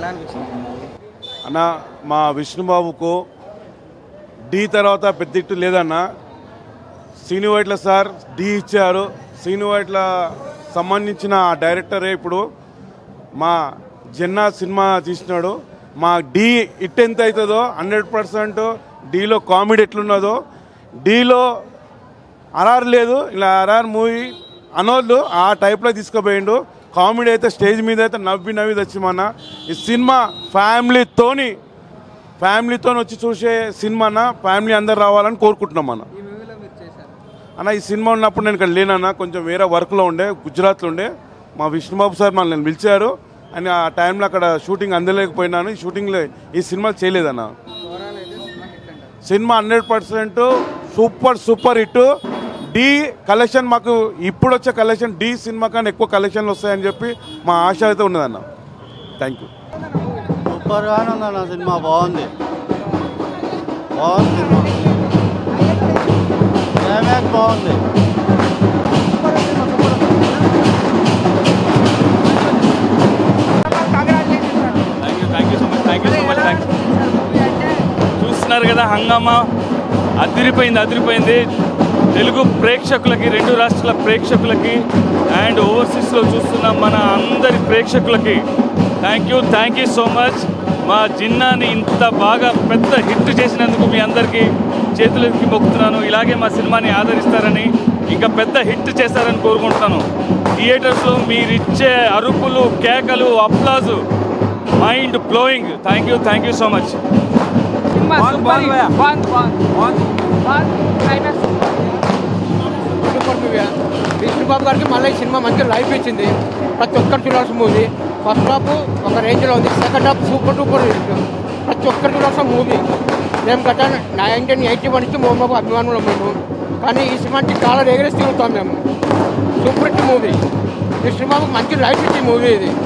ఎలా అనిపించింది అన్న మా విష్ణుబాబుకు డి తర్వాత పెద్ద ఇట్టు లేదన్న శ్రీను వైట్ల సార్ డి ఇచ్చారు శ్రీను వైట్ల సంబంధించిన ఆ డైరెక్టరే ఇప్పుడు మా జన్నా సినిమా తీసినాడు మా డి ఇట్ ఎంత అవుతుందో హండ్రెడ్ పర్సెంట్ డీలో కామెడీ ఎట్లున్నదో డీలో ఆర్ఆర్ లేదు ఇలా ఆర్ఆర్ మూవీ అనోళ్ళు ఆ టైప్లో తీసుకుపోయిండు కామెడీ అయితే స్టేజ్ మీద అయితే నవ్వి నవ్వి తెచ్చిమన్న ఈ సినిమా ఫ్యామిలీతోని ఫ్యామిలీతో వచ్చి చూసే సినిమా అన్న ఫ్యామిలీ అందరు రావాలని కోరుకుంటున్నాం అన్న ఈ మూవీలో మీరు చేశారు అన్న ఈ సినిమా ఉన్నప్పుడు నేను ఇక్కడ లేనన్న కొంచెం వేరే వర్క్లో ఉండే గుజరాత్లో ఉండే మా విష్ణుబాబు సార్ నన్ను పిలిచారు అని ఆ టైంలో అక్కడ షూటింగ్ అందలేకపోయినాను ఈ షూటింగ్లో ఈ సినిమా చేయలేదన్న ఓవరాల్ అయితే సినిమా హిట్ అంటారు cinema hundred percent super super hit the collection మాకు ఇప్పుడు వచ్చే కలెక్షన్ డి సినిమా కన్నా ఎక్కువ కలెక్షన్లు వస్తాయని చెప్పి మా ఆశ అయితే ఉన్నదన్న థ్యాంక్ యూ సూపర్గానే ఉందన్న సినిమా బాగుంది బాగుంది సినిమా క్లైమాక్స్ బాగుంది thank you thank you so much thank you so much thank చూస్తున్నారు కదా హంగామా అదిరిపోయింది అదిరిపోయింది తెలుగు ప్రేక్షకులకి రెండు రాష్ట్రాల ప్రేక్షకులకి అండ్ ఓవర్సీస్లో చూస్తున్న మన అందరి ప్రేక్షకులకి thank you thank you so much మా జిన్నాని ఇంత బాగా పెద్ద హిట్ చేసినందుకు మీ అందరికీ చేతులకి మొక్కుతున్నాను ఇలాగే మా సినిమాని ఆదరిస్తారని ఇంకా పెద్ద హిట్ చేస్తారని కోరుకుంటున్నాను థియేటర్స్లో మీరిచ్చే అరుపులు కేకలు applause mind blowing thank you thank you so much cinema super hit. బాగుంది బాగుంది బాగుంది క్లైమాక్స్ సూపర్ మూవీ విష్ణుబాబు గారికి మళ్ళీ ఈ సినిమా మంచి లైఫ్ ఇచ్చింది ప్రతి ఒక్కరు చూడాల్సిన మూవీ ఫస్ట్ హాఫ్ ఒక రేంజ్లో ఉంది second half super duper hit. ప్రతి ఒక్కరు చూడాల్సిన మూవీ మేము గత నైన్టీన్ ఎయిటీ వన్ నుంచి మోమోకు అభిమానులు మేము కానీ ఈ సినిమాకి చాలా ఎగరేసి తిరుగుతాం మేము సూపర్ హిట్ మూవీ విష్ణుబాబుకి మంచి లైఫ్ ఇచ్చింది మూవీ ఇది